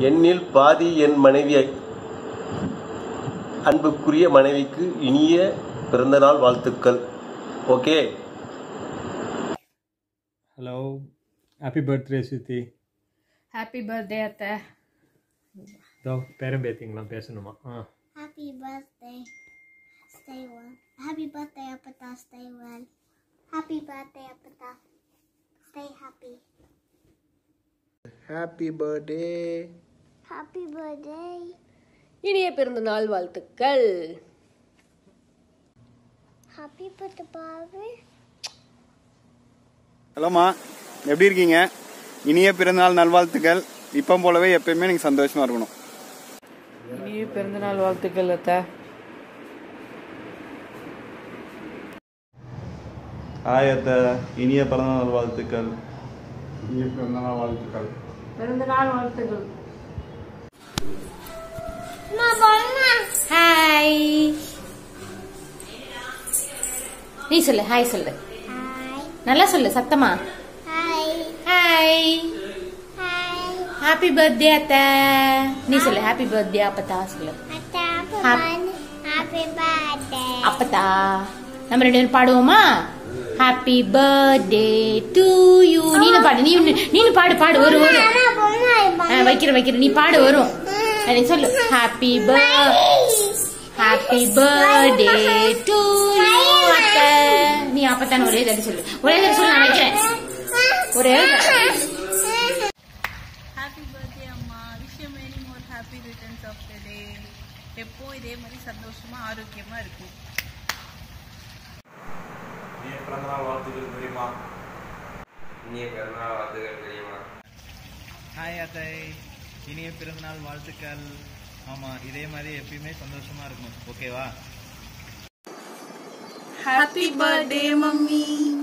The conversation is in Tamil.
என்னில் பாதி என் மனைவி அன்புக்குரிய மனைவிக்கு இனிய பிறந்தநாள் வாழ்த்துக்கள் ஓகே ஹலோ ஹாப்பி பர்த்டே சித்தி ஹாப்பி பர்த்டே அத்தை இதோ பேரம் பேத்திங்களாம் பேசணுமா ஆ Happy birthday. Stay well. Happy birthday, Apata. Stay well. Happy birthday, Apata. Stay happy. Happy birthday Happy birthday. இனிய பிறந்த நாள் வாழ்த்துக்கள் Happy birthday, Bobby. ஹலோம்மா எப்படி இருக்கீங்க இனிய பிறந்தநாள் நல்வாழ்த்துக்கள் இப்போ போலவே எப்பயுமே நீங்கள் சந்தோஷமா இருக்கணும் இனிய பிறந்தநாள் வாழ்த்துக்கள் அத்தை ஹாய் அத்தை இனிய பிறந்தநாள் வாழ்த்துக்கள் இனிய பிறந்தநாள் வாழ்த்துக்கள் பிறந்தநாள் வாழ்த்துக்கள் ஹாய் நீ சொல்லு ஹாய் சொல்லு Hi. நல்லா சொல்லு சத்தமா Hi. Hi Hi. Happy birthday அத்தை நீ சொல்லு ஹாப்பி பர்த்டே அப்பத்தா சொல்லு Ata, Hap- Happy, happy birthday. அப்பத்தா நம்ம ரெண்டு பேரும் பாடுவோமா ஹாப்பி பர்த்டே டு யூ நீனு பாடு நீ நீனு பாடு பாடு வரும் வரும் ஆனா, பொம்மை, ஆ, பொம்மை. வைக்கிற வைக்கிற நீ பாடு வரும் ஆ, நீ சொல்லு happy birth happy birthday to you அத்தை நீ அப்பத்தான் ஒரே தடவை சொல்லு ஒரே தடவை சொல்லு நான் வைக்கிறேன் ஒரே ஒரு தடவை. ஹாப்பி பர்த்டே அம்மா wish you many more happy returns of the day எப்போ இதே மாதிரி சந்தோஷமா ஆரோக்கியமா இருக்கும் இனிய பிறந்தநாள் வாழ்த்துக்கள் தெரியுமா இனிய பிறந்தநாள் வாழ்த்துக்கள் தெரியுமா ஹாய் அத்தை இனிய பிறந்தநாள் வாழ்த்துக்கள் ஆமாம் இதே மாதிரி எப்பயுமே சந்தோஷமா இருக்கணும் ஓகேவா ஹாப்பி பர்த்டே மம்மி